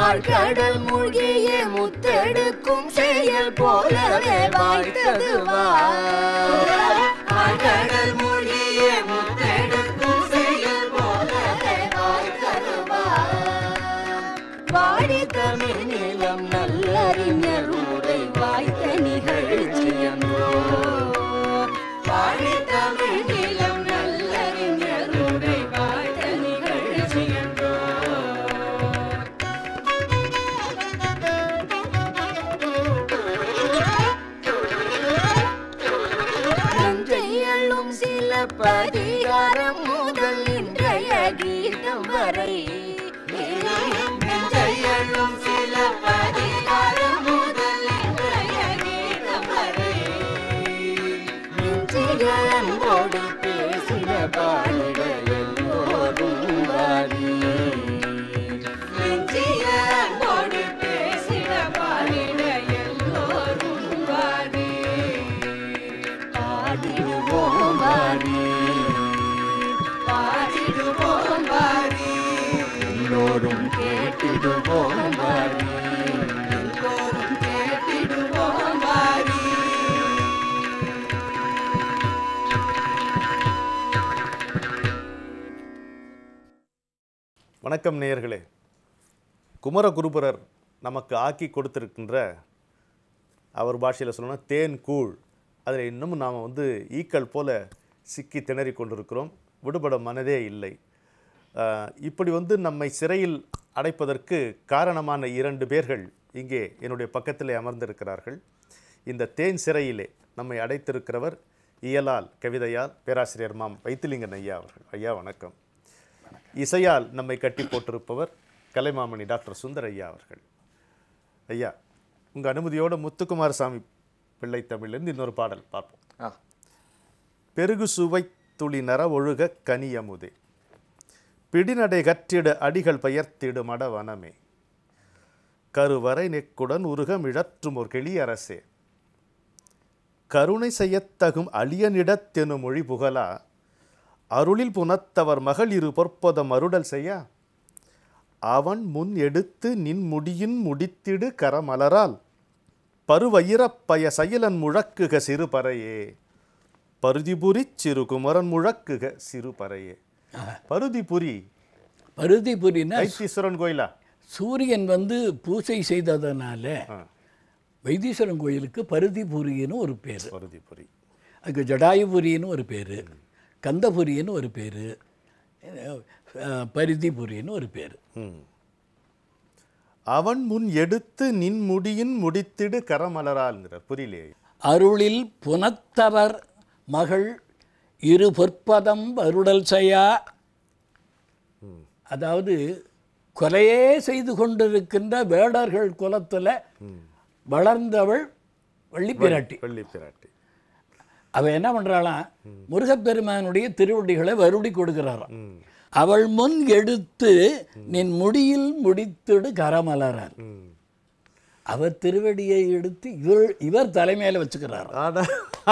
ஆழ்கடல் மூழ்கிய முத்தெடுக்கும் செயல் போலவே வாய்த்தது ஆழ்கடல் மூழ்கிய முத்தெடுக்கும் செயல் போலவே வாய்த்தது வாடி தமிழ் நிலம் நல்லறிஞர் உரை வாய்த்த நிகழ்ச்சியன்றோ வாடி தமிழ் நிலம் நல்லறிஞர் உரை வாய்த்த நிகழ்ச்சியன்றோ நஞ்சையள்ளும் சில பதிகாரம் முதல் இன்றைய கீதம் வரை நஞ்சையள்ளும் சில பதிகாரம் முதல் இன்றைய கீதம் வரை நெஞ்சிகளோடு பேசின பாடிட எல்லோரும் வாரி நெஞ்சிகளோடு பேசின பாடிட எல்லோரும் வாரி பாடிடுவோம் வாரி பாடிடுவோம் வாரி எல்லோரும் கேட்டிடுவோம் வாரி எல்லோரும் கேட்டிடுவோம் வாரி வணக்கம் நேயர்களே குமரகுருபரர் நமக்கு ஆக்கி கொடுத்திருக்கின்ற அவர் பாஷையில் சொல்லணும்னா தேன் கூழ் அதில் இன்னமும் நாம் வந்து ஈக்கள் போல சிக்கி திணறி கொண்டிருக்கிறோம் விடுபட மனதே இல்லை ஆஹ், இப்படி வந்து நம்மை சிறையில் அடைப்பதற்கு காரணமான இரண்டு பேர்கள் இங்கே என்னுடைய பக்கத்திலே அமர்ந்திருக்கிறார்கள் இந்த தேன் சிறையிலே நம்மை அடைத்திருக்கிறவர் இயலால் கவிதையால் பேராசிரியர் மாம் வைத்திலிங்கன் ஐயா அவர்கள் ஐயா வணக்கம் இசையால் நம்மை கட்டி போட்டிருப்பவர் கலைமாமணி டாக்டர் சுந்தர் ஐயா அவர்கள் ஐயா உங்கள் அனுமதியோட முத்துக்குமாரசாமி பிள்ளை தமிழ்லேருந்து இன்னொரு பாடல் பார்ப்போம் ஆ பெருகு சுவை துளி நர ஒழுக கனியமுதே பிடிநடை கற்றிட அடிகள் பெயர்த்திடு மடவனமே கருவறை நெக்குடன் உருகம் இழற்றும் ஒரு கிளியரசே கருணை செய்யத்தகும் அழியனிடத்தெனும் மொழி புகழா அருளில் புனத்தவர் மகளிரு பொற்பதம் அருடல் செய்ய அவன் முன் எடுத்து நின் முடியின் முடித்திடு கரமலரால் பருவயிரப்பய செயலன் முழக்குக சிறுபறையே பருதிபுரிச் சிறு குமரன் முழக்குக சிறுபறையே பருதிபுரி பருதிபுரினா வைத்தீஸ்வரன் கோயிலா சூரியன் வந்து பூசை செய்ததனால வைத்தீஸ்வரன் கோயிலுக்கு பருதிபுரின்னு ஒரு பேர் பருதிபுரி அதுக்கு ஜடாயுபுரின்னு ஒரு பேர் கந்தபுரின்னு ஒரு பேர் பருதிபுரின்னு ஒரு பேர் ம். அவன் முன் எடுத்து நின் முடியின் முடித்திடு கரமலரால்ங்கிறார் புரியலையே அருளில் புனத்தவர் மகள் இரு பொற்பதம் அருடல் செய்யா அதாவது கொலையே செய்து கொண்டிருக்கின்ற வேடர்கள் குலத்தில் வளர்ந்தவள் வள்ளி பிராட்டி வெள்ளி பிராட்டி அவ என்ன பண்றாளாம் முருகப்பெருமானுடைய திருவடிகளை வருடி கொடுக்கிறாராம் அவள் முன் எடுத்து நின் முடியில் முடித்திடு கரமலரார் ம். அவர் திருவடியை எடுத்து இவர் இவர் தலைமையில வச்சுக்கிறாராம் ஆடா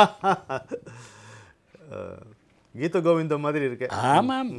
அஹ், கீத கோவிந்தம் மாதிரி இருக்கே ஆமாம்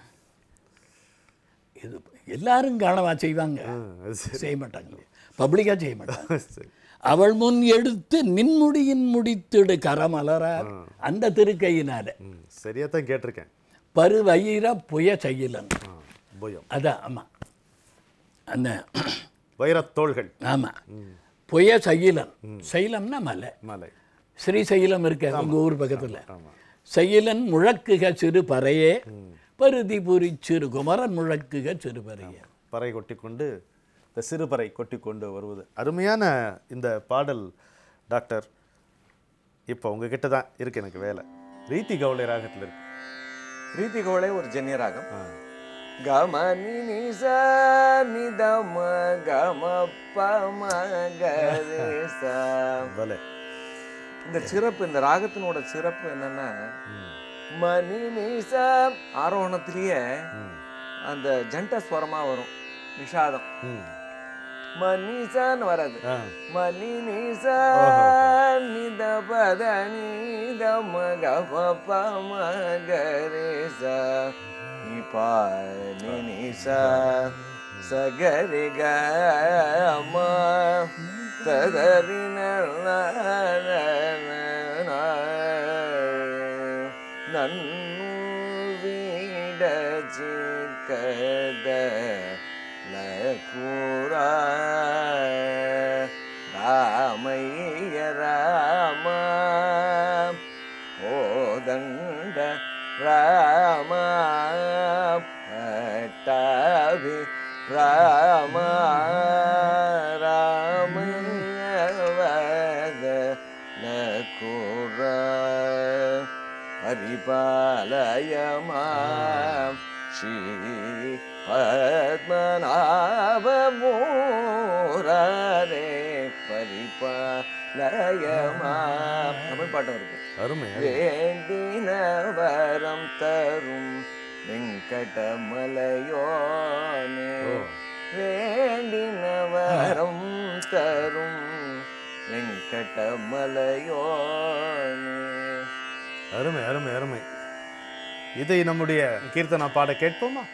இது எல்லாரும் காணவா செய்வாங்க அது சரி. செய்ய மாட்டாங்க பப்ளிக்காக செய்ய மாட்டாங்க சரி. அவள் முன் எடுத்து நின்முடியின் முடித்திடு கரமலரார் அந்த திருக்கையினால ம், சரியா தான் கேட்டிருக்கேன் பருவயிர புய செய்யலன் ஆ, புயம் அதான் ஆமாம் அந்த வைரத்தோள்கள் ஆமாம் புய சைலன் சைலம்னா மலை மலை ஸ்ரீசைலம் இருக்க உங்க ஊர் பக்கத்தில் ஆமா சைலன் முழக்குக சிறு பறையே பருதிபுரி சிறு குமரன் முழக்குக சிறு பறையே பறை கொட்டி கொண்டு இந்த சிறுபறை கொட்டி கொண்டு வருவது அருமையான இந்த பாடல் டாக்டர் இப்போ உங்ககிட்ட தான் இருக்கு எனக்கு வேலை ரீதி கவுளை ராகத்தில் இருக்கு ரீதி கோளே ஒரு ஜென்ய ராகம் ஆ. கம நி நி ச நி த ம கம ப ம க ரே ச பலே இந்த சிறப்பு இந்த ராகத்தினோட சிறப்பு என்னன்னா மணி நி ச ஆரோகணத்திலேயே அந்த ஜண்ட ஸ்வரமா வரும் நிஷாதம் ம் மனிசன்னு வராது ஆ மணி நிச நித பத நித மக ப மக ரே ச நி ப நி நி ச சகரி கம ததரி நன்னு வீட சிக்கத லகூரா ராமைய ராம ஓதண்ட ராம பட்டாபி ராம ராமவத லகுர பரிபாலயமா ஸ்ரீ பத்மநாபமூரே பரிபாலயமா தமிழ் பாட்டம் இருக்கு அருமை அருமை. வேண்டின வரம் தரும் வெங்கடமலையோனே ஓ. வேண்டின வரம் தரும் வெங்கடமலையோனே அருமை அருமை அருமை இதை நம்முடைய கீர்த்தனா பாட கேட்போமா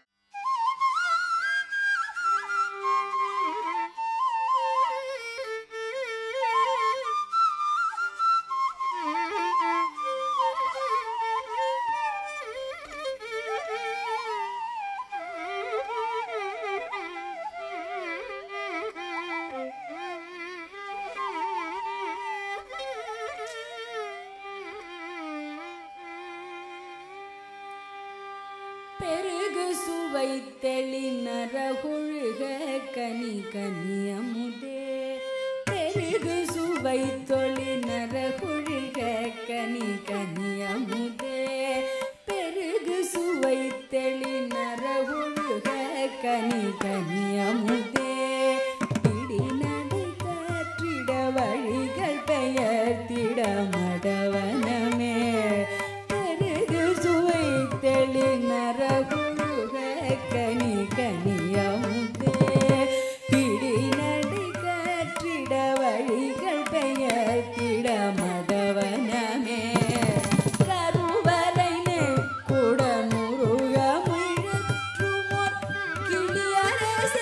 பெருகு சுவை தெளிநரகுழுக கனி கனியமுதே பெருகு சுவை தொழிநரகுழுக கனி கனியமுதே பெருகு சுவை தெளிநரகுழுக கனி கனியமுதே பிடிநடை காற்றிட வழிகள் பெயர்த்திட மடவனமே பெருகு சுவை தெளி நரகுழுக கனி கனியமுதே பிடி நடை காற்றிட வழிகள் பெயர்த்திட மடவனமே கருவறை கூட முருக முழற்றுமோர் கிளியரசே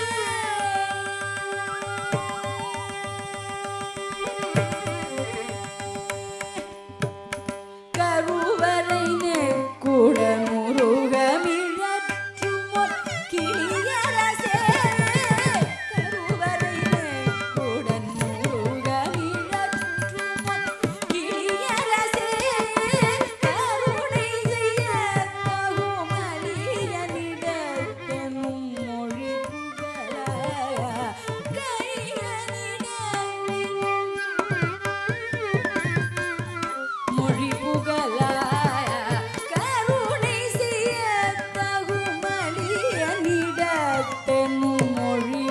கருவறை கூட முருகமிழற்றுமோர் கிளியரசே கருவறை கூட முருகமிழற்றுமோர் கிளியரசே கருணை செய்ய தகுமலியனிடத்தெனும் மொழி புகழ கையனிடம் மொழி புகழாய கருணை செய்ய தகுமலியனிடத்தெனும் மொழி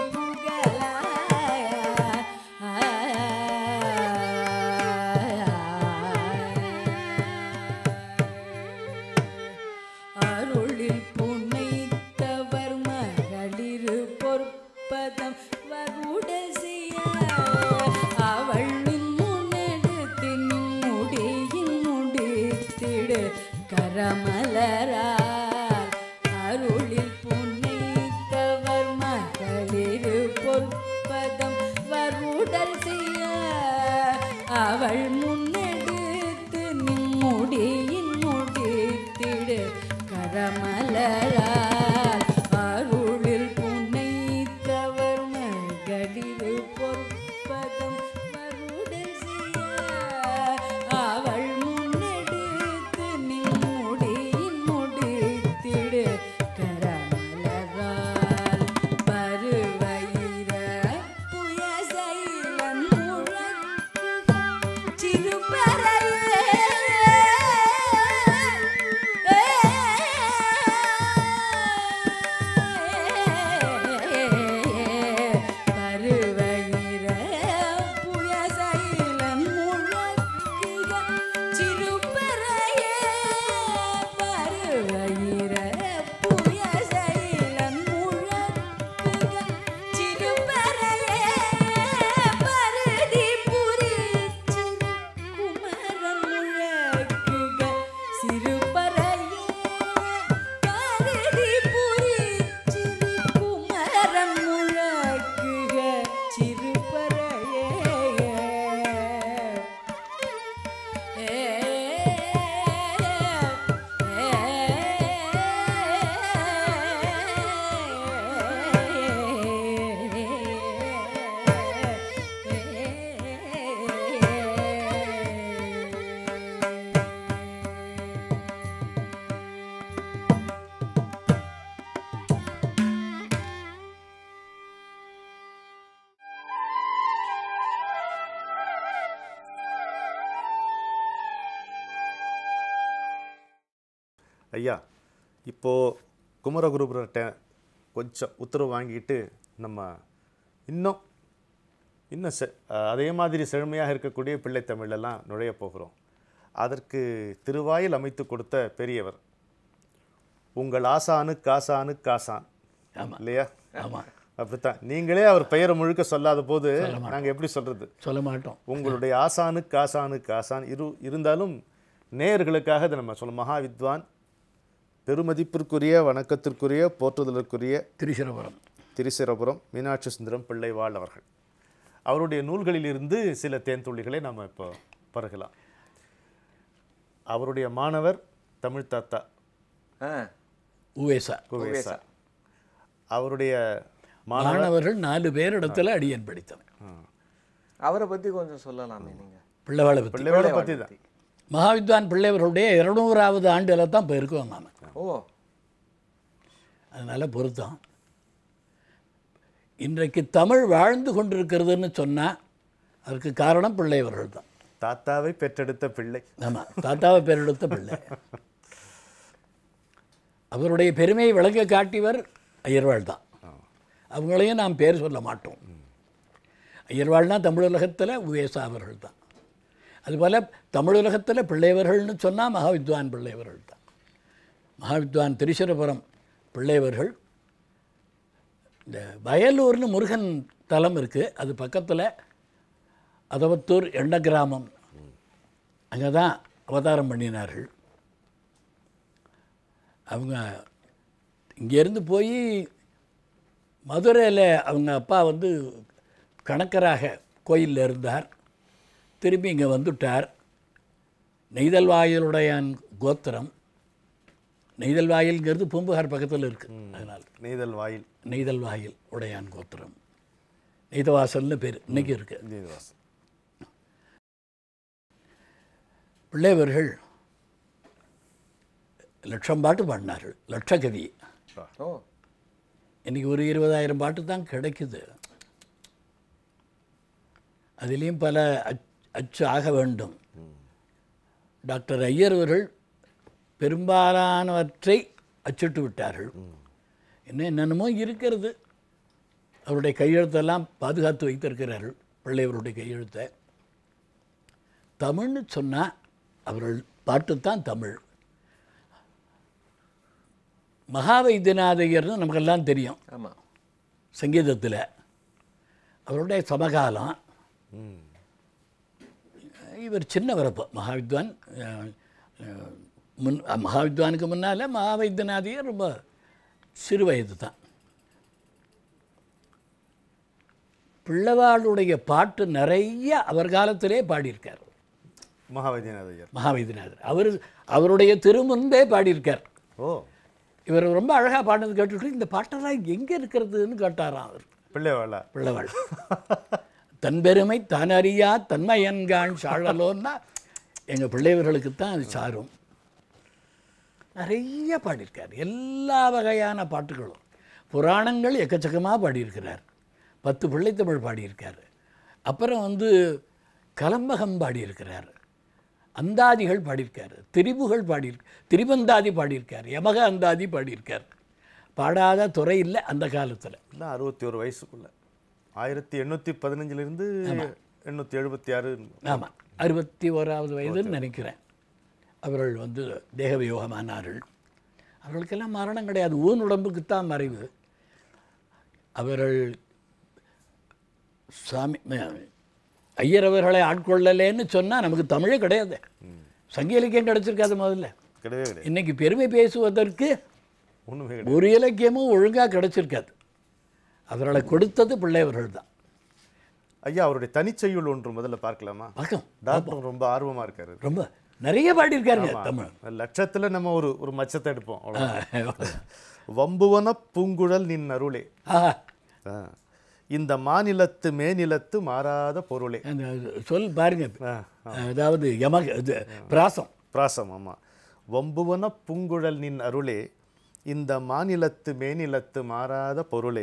புகழாய அருளில் புனைத்தவர் மகளிரு பொற்பதம் வருட செய்ய அவளின் முன்னெடுத்தின் முடியின் முடித்திடு கரமலரால் அருளில் புனைத்தவர் மகளிரு பொற்பதம் வருடல் செய்ய அவள் முன்னெடுத்து நின்முடியின் முடித்திடு கரமலரால் அருளில் புனைத்தவர் மகளிரு பொற்பதம் வருடல் செய்ய அவள் முன்னெடுத்து நின்முடியின் முடித்திடு கரமலரால் பருவயிர புயசைலன் முழக்கு சிறுபறையே பருவயிர புயசைலன் முழக்குக சிறுபறையே பருவயிர புயசைலன் முழக்குக சிறுபறையே பருதி புரிச்சு குமரன் முழக்குக சிறுபறையே பருதி புரிச்சு குமரன் ஐயா இப்போது குமரகுருபுரர்கிட்ட கொஞ்சம் உத்தரவு வாங்கிட்டு நம்ம இன்னும் இன்னும் செ அஹ் அதே மாதிரி செழுமையாக இருக்கக்கூடிய பிள்ளை தமிழெல்லாம் நுழைய போகிறோம் அதற்கு திருவாயில் அமைத்து கொடுத்த பெரியவர் உங்கள் ஆசானு காசானு காசான் இல்லையா ஆமாம் அப்படித்தான் நீங்களே அவர் பெயரை முழுக்க சொல்லாத போது நாங்கள் எப்படி சொல்றது சொல்ல மாட்டோம் உங்களுடைய ஆசானு காசானு காசான் இரு இருந்தாலும் நேயர்களுக்காக இதை நம்ம சொல்ல மகா வித்வான் பெருமதிப்பிற்குரிய வணக்கத்திற்குரிய போற்றுதலுக்குரிய திருச்சிரபுரம் திருச்சிரபுரம் மீனாட்சி சுந்தரம் பிள்ளைவாள் அவர்கள் அவருடைய நூல்களிலிருந்து சில தேன்துள்ளிகளை நாம் இப்போ பருகலாம் அவருடைய மாணவர் தமிழ் தாத்தா ஆ உவேசா குவேசா அவருடைய மாணவர் மாணவர்கள் நாலு பேரிடத்துல அடியன் படித்தவன் அவரை பத்தி கொஞ்சம் சொல்லலாமே நீங்க பிள்ளைவாளை பற்றி பிள்ளைவாளை பற்றி தான் மகாவித்வான் பிள்ளைவர்களுடைய இருநூறாவது ஆண்டில் தான் இப்போ இருக்கோம் நாம ஓ அதனால பொருத்தம் இன்றைக்கு தமிழ் வாழ்ந்து கொண்டிருக்கிறதுன்னு சொன்னால் அதற்கு காரணம் பிள்ளைவர்கள் தான் தாத்தாவை பெற்றெடுத்த பிள்ளை ஆமாம் தாத்தாவை பேரெடுத்த பிள்ளை அவருடைய பெருமையை விளங்க காட்டியவர் ஐயர்வாள் தான் அவங்களையும் நாம் பேர் சொல்ல மாட்டோம் ஐயர்வாள்னா தமிழுலகத்தில் உவேசா அவர்கள் தான் அதுபோல் தமிழுலகத்தில் பிள்ளைவர்கள்னு சொன்னால் மகாவித்வான் பிள்ளைவர்கள் தான் மகாவித்வான் திருச்சிரபுரம் பிள்ளைவர்கள் இந்த வயலூர்னு முருகன் தலம் இருக்குது அது பக்கத்தில் அதவத்தூர் எண்ண கிராமம் அங்கே தான் அவதாரம் பண்ணினார்கள் அவங்க இங்கேருந்து போய் மதுரையில் அவங்க அப்பா வந்து கணக்கராக கோயிலில் இருந்தார் திரும்பி இங்கே வந்துட்டார் நெய்தல் வாயிலுடையான் கோத்திரம் நெய்தல் வாயில்ங்கிறது பூம்புகார் பக்கத்தில் இருக்குது அதனால் நெய்தல் வாயில் நெய்தல் வாயில் உடையான் கோத்திரம் நெய்தவாசல்னு பேர் இன்னைக்கு இருக்குது நெய்தவாசல் பிள்ளைவர்கள் லட்சம் பாட்டு பாடினார்கள் லட்சகவி ஓ இன்னைக்கு ஒரு இருபதாயிரம் பாட்டு தான் கிடைக்குது அதுலேயும் பல அச் அச்சு ஆக வேண்டும் டாக்டர் ஐயர் அவர்கள் பெரும்பாலானவற்றை அச்சிட்டு விட்டார்கள் இன்னும் என்னென்னமோ இருக்கிறது அவருடைய கையெழுத்தெல்லாம் பாதுகாத்து வைத்திருக்கிறார்கள் பிள்ளைவருடைய கையெழுத்தை தமிழ்னு சொன்னால் அவர்கள் பாட்டு தான் தமிழ் மகாவைத்தியநாதையர்னு நமக்கெல்லாம் தெரியும் ஆமா சங்கீதத்தில் அவருடைய சமகாலம் இவர் சின்னவர் அப்போ மகாவித்வான் அஹ், அஹ், முன் அஹ், மகாவித்வானுக்கு முன்னால் மகாவைத்தியநாதையர் ரொம்ப சிறு வயது தான் பிள்ளவாளுடைய பாட்டு நிறைய அவர் காலத்திலே பாடியிருக்கார் மகாவைத்தியநாதையர் மகாவைத்தியநாதர் அவர் அவருடைய திருமுன்பே பாடியிருக்கார் ஓ இவர் ரொம்ப அழகாக பாடினது கேட்டுட்டு இந்த பாட்டெல்லாம் எங்கே இருக்கிறதுன்னு கேட்டாராம் அவர் பிள்ளைவாளா பிள்ளவாள் தன் பெருமை தான் அறியா தன்மையன்கான் சாழலோன்னா எங்கள் பிள்ளைவர்களுக்கு தான் அது சாரும் நிறைய பாடியிருக்கார் எல்லா வகையான பாட்டுகளும் புராணங்கள் எக்கச்சக்கமாக பாடியிருக்கிறார் பத்து பிள்ளைத்தமிழ் பாடியிருக்கார் அப்புறம் வந்து கலம்பகம் பாடியிருக்கிறார் அந்தாதிகள் பாடியிருக்கார் திரிபுகள் பாடியிருக்கு திரிபந்தாதி பாடியிருக்கார் யமக அந்தாதி பாடியிருக்கார் பாடாத துறை இல்லை அந்த காலத்தில் இல்லை அறுபத்தி ஒரு வயசுக்குள்ள ஆயிரத்தி எண்ணூற்றி பதினஞ்சிலிருந்து எண்ணூற்றி எழுபத்தி ஆறு ஆமாம் அறுபத்தி ஓராவது வயதுன்னு நினைக்கிறேன் அவர்கள் வந்து தேக வியோகமானார்கள் அவர்களுக்கெல்லாம் மரணம் கிடையாது ஊன் உடம்புக்குத்தான் மறைவு அவர்கள் சாமி ம- ஐயர் அவர்களை ஆட்கொள்ளலேன்னு சொன்னால் நமக்கு தமிழே கிடையாது சங்க இலக்கியம் கிடைச்சிருக்காது முதல்ல கிடையவே கிடையாது இன்னைக்கு பெருமை பேசுவதற்கு ஒன்றுமே கிடையாது ஒரு இலக்கியமும் ஒழுங்காக கிடைச்சிருக்காது அவர்களை கொடுத்தது பிள்ளையவர்கள் தான் ஐயா அவருடைய தனிச்செய்யுள் ஒன்று முதல்ல பார்க்கலாமா பக்கம் டாக்டர் ரொம்ப ஆர்வமா இருக்காரு ரொம்ப நிறைய பாடியிருக்காருங்க தமிழ் லட்சத்துல நம்ம ஒரு ஒரு மச்சத்தை எடுப்போம் அவ்வளவுதான். ஆ, வம்புவன பூங்குழல் நின் அருளே ஆஹா ஆ. இந்த மாநிலத்து மேநிலத்து மாறாத பொருளே அந்த சொல் பாருங்க ஆ, அதாவது யம இது பிராசம் பிராசம் ஆமா வம்புவன பூங்குழல் நின் அருளே இந்த மாநிலத்து மேநிலத்து மாறாத பொருளே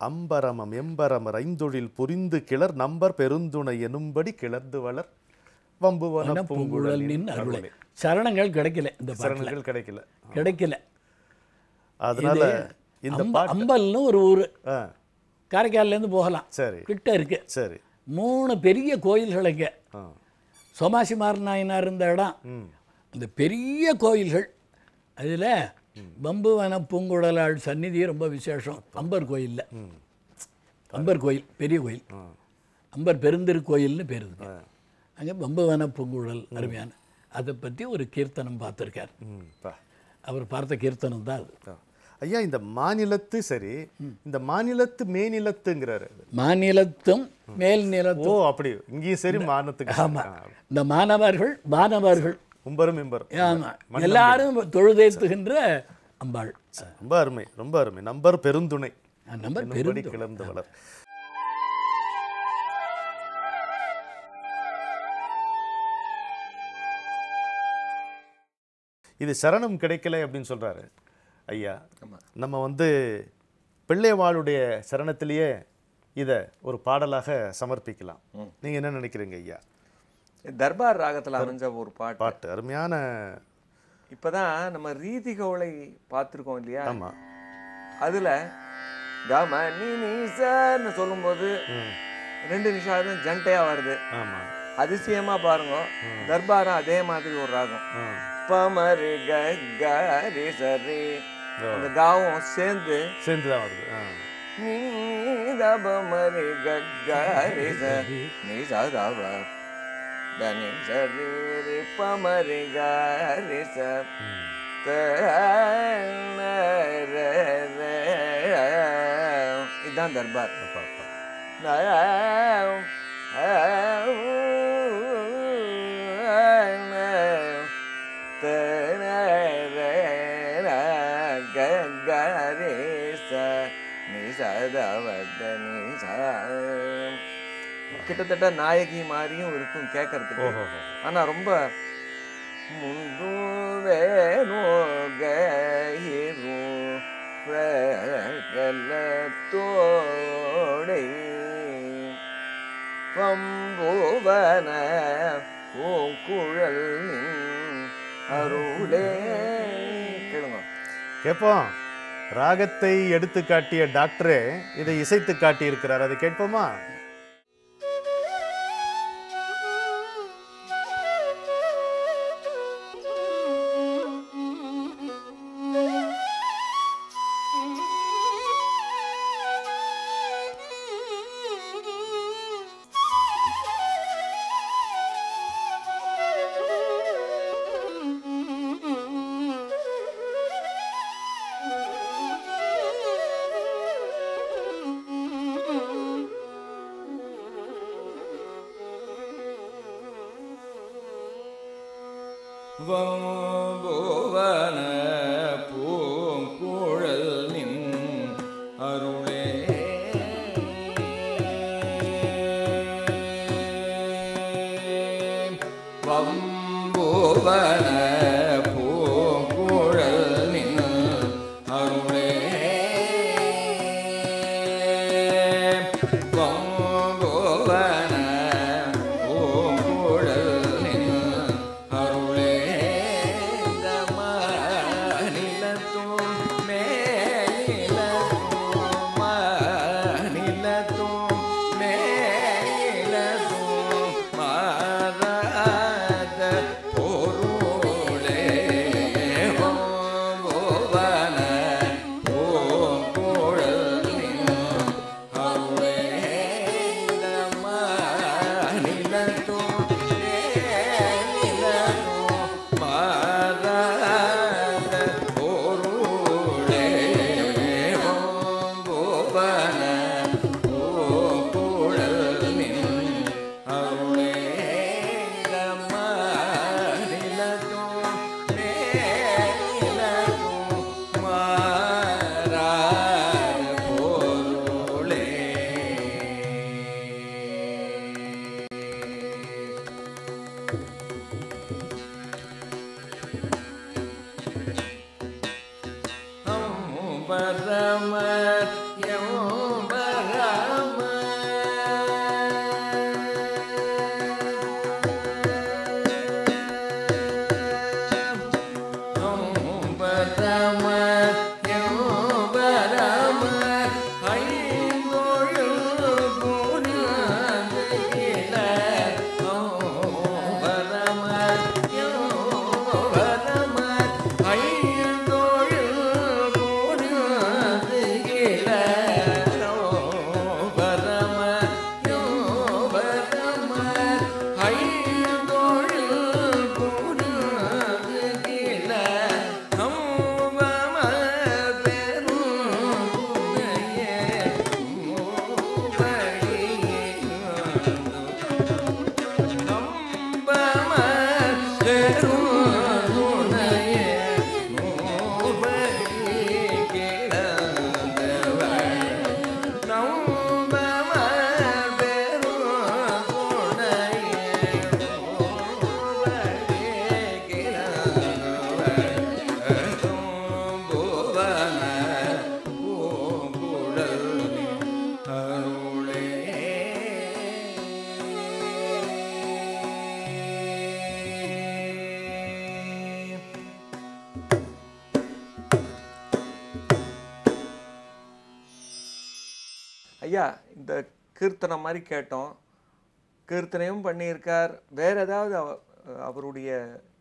அம்பரமம் எம்பரமர் ஐந்தொழில் புரிந்து கிளர் நம்பர் பெருந்துணை எனும்படி கிளர்ந்து வளர் வம்புவன பூங்குழல் பூங்குழல் நின் அருளை சரணங்கள் கிடைக்கல இந்த பாட்டில் சரணங்கள் கிடைக்கல கிடைக்கல அதனால இந்த அம்ப- பாட்டு அம்பல்னு ஒரு ஊர் ஆ, காரைக்கால்லேருந்து போகலாம் சரி கிட்ட இருக்கு சரி மூணு பெரிய கோயில்கள் இங்கே ஆ சோமாசிமார் நாயனார் இருந்த இடம் ம் இந்த பெரிய கோயில்கள் அதில் பம்புவன பூங்குழலாள் சந்நிதி ரொம்ப விசேஷம் அம்பர் கோயிலில் அம்பர் கோயில் பெரிய கோயில் அம்பர் பெருந்திரு கோயில்னு பேர் இருக்கு அங்கே பம்புவன பூங்குழல் அருமையான அதை பற்றி ஒரு கீர்த்தனம் பார்த்துருக்கார் ம் பா அவர் பார்த்த கீர்த்தனம் தான் அது ஆ. ஐயா இந்த மாநிலத்து சரி இந்த மாநிலத்து மேநிலத்துங்கிறாரு மாநிலத்தும் மேல் ஓ நிலத்தும் அப்படி இங்கேயும் சரி மானத்துக்கு ஆமாம் இந்த மாணவர்கள் மாணவர்கள் உம்பரும் இம்பரும் ஆமாம் எல்லாரும் தொழுதேத்துகின்ற அம்பாள் ரொம்ப அருமை ரொம்ப அருமை நம்பர் பெருந்துணை நம்பர் என்னும்படி பெரும் கிளர்ந்து வளர் இது சரணம் கிடைக்கல அப்படின்னு சொல்றாரு ஐயா நம்ம வந்து பிள்ளைவாளுடைய சரணத்திலேயே இதை ஒரு பாடலாக சமர்ப்பிக்கலாம் நீங்க என்ன நினைக்கிறீங்க ஐயா தர்பார் ராகத்துல அமைஞ்ச ஒரு பாட்டு பாட்டு அருமையான இப்பதான் நம்ம ரீதி கவலை பார்த்துருக்கோம் இல்லையா ஆமா அதுல கம நீ நீசன்னு சொல்லும்போது ரெண்டு நிமிஷம் ஜண்டையா வருது ஆமா அதிசயமா பாருங்க தர்பாரம் அதே மாதிரி ஒரு ராகம் ஆ. பமரி கரி சரி அந்த காவும் சேர்ந்து சேர்ந்து தான் வருது ஆ. நீ தபமரி கரி சரி நீ சதவ தனி சரி ரி பமரி கரி சரி இதுதான் தர்பார் அப்பா, அப்பா. கிட்டத்தட்ட நாயகி மாதிரியும் இருக்கும் கேட்கறதுக்கு ஓஹோ ஆனா ரொம்ப முந்து வேணோகிரு பிரகலத்தோடை பம்புவன பூங்குழல் நின் அருளே கேளுங்க கேட்போம் ராகத்தை எடுத்து காட்டிய டாக்டரே இதை இசைத்து காட்டி இருக்கிறார் அதை கேட்போமா வம்புவன பூங்குழல் நின் அருளே வம்புவன பூங்குழல் நின் அருளே வம்புவன பூங்குழல் நின் அருளே நிலத்தும் மேலத்தும் நிலத்தும் மேலத்தும் மாறாத பொருளே வம்புவன பூங்குழல் நின் அருளே நிலத்தும் நிலத்தும் மாறாத பொருளே ஐயா இந்த கீர்த்தனம் மாதிரி கேட்டோம் கீர்த்தனையும் பண்ணியிருக்கார் வேற ஏதாவது அவ- அவருடைய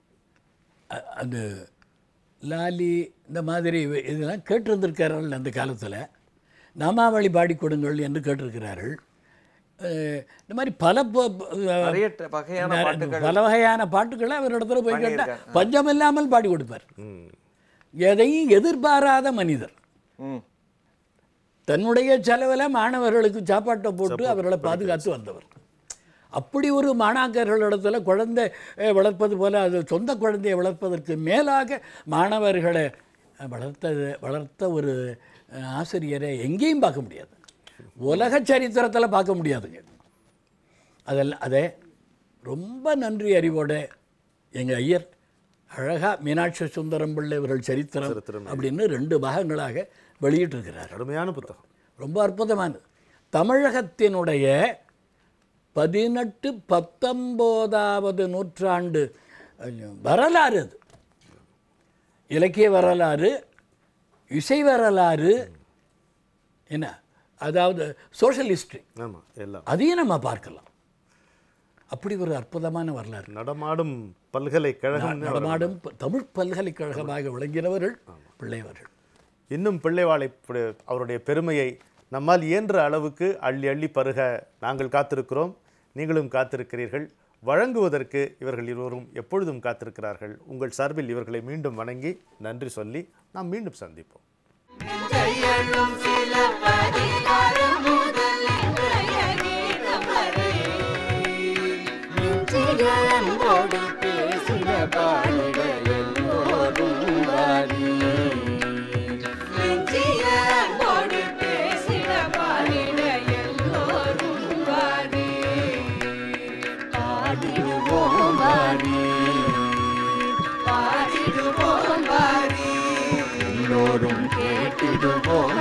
அ- அந்த லாலி இந்த மாதிரி இவ- இதெல்லாம் கேட்டிருந்திருக்கிறார்கள் அந்த காலத்தில் நாமாவளி பாடி கொடுங்கள் என்று கேட்டிருக்கிறார்கள் அஹ் இந்த மாதிரி பல ப- ப- நிறைய ட- வகையான நிறைய- பாட்டுகள் பல வகையான பாட்டுகளை அவரிடத்துல போய் கேட்டால் பண்ணியிருக்காங்க. பஞ்சம் இல்லாமல் பாடி கொடுப்பார் ம் எதையும் எதிர்பாராத மனிதர் ம் தன்னுடைய செலவில் மாணவர்களுக்கு சாப்பாட்டை போட்டு அவர்களை பாதுகாத்து வந்தவர் அப்படி ஒரு மாணாக்கர்களிடத்தில் குழந்தை அஹ், வளர்ப்பது போல அது சொந்த குழந்தையை வளர்ப்பதற்கு மேலாக மாணவர்களை அஹ், வளர்த்தது வளர்த்த ஒரு அஹ், ஆசிரியரை எங்கேயும் பார்க்க முடியாது உலக சரித்திரத்தில் பார்க்க முடியாதுங்க அதெல்லாம் அதை ரொம்ப நன்றி அறிவோட எங்கள் ஐயர் அழகா மீனாட்சி சுந்தரம் பிள்ளை இவர்கள் சரித்திரம் அப்படின்னு ரெண்டு பாகங்களாக வெளியிட்டிருக்கிறார் அருமையான புத்தகம் ரொம்ப அற்புதமானது தமிழகத்தினுடைய பதினெட்டு பத்தொம்போதாவது நூற்றாண்டு அஹ், வரலாறு அது இலக்கிய வரலாறு இசை வரலாறு என்ன அதாவது சோஷியல் ஹிஸ்ட்ரி ஆமாம் எல்லாம் அதையும் நம்ம பார்க்கலாம் அப்படி ஒரு அற்புதமான வரலாறு நடமாடும் பல்கலைக்கழகம் நடமாடும் ப- தமிழ் பல்கலைக்கழகமாக விளங்கினவர்கள் பிள்ளைவர்கள் இன்னும் பிள்ளைவாளை பு- அவருடைய பெருமையை நம்மால் இயன்ற அளவுக்கு அள்ளி அள்ளி பருக நாங்கள் காத்திருக்கிறோம் நீங்களும் காத்திருக்கிறீர்கள் வழங்குவதற்கு இவர்கள் இருவரும் எப்பொழுதும் காத்திருக்கிறார்கள் உங்கள் சார்பில் இவர்களை மீண்டும் வணங்கி நன்றி சொல்லி நாம் மீண்டும் சந்திப்போம் கையெழும் சில பதிகாரம் முதல் இன்றைய கீதம் வரை நெஞ்சிய அன்போடு பேசின பாடிட எல்லோரும் வாரி நெஞ்சிய அன்போடு பேசின பாடிட எல்லோரும் வாரி பாடிடுவோம் வாரி பாடிடுவோம் வாரி எல்லோரும் கேட்டிடுவோம்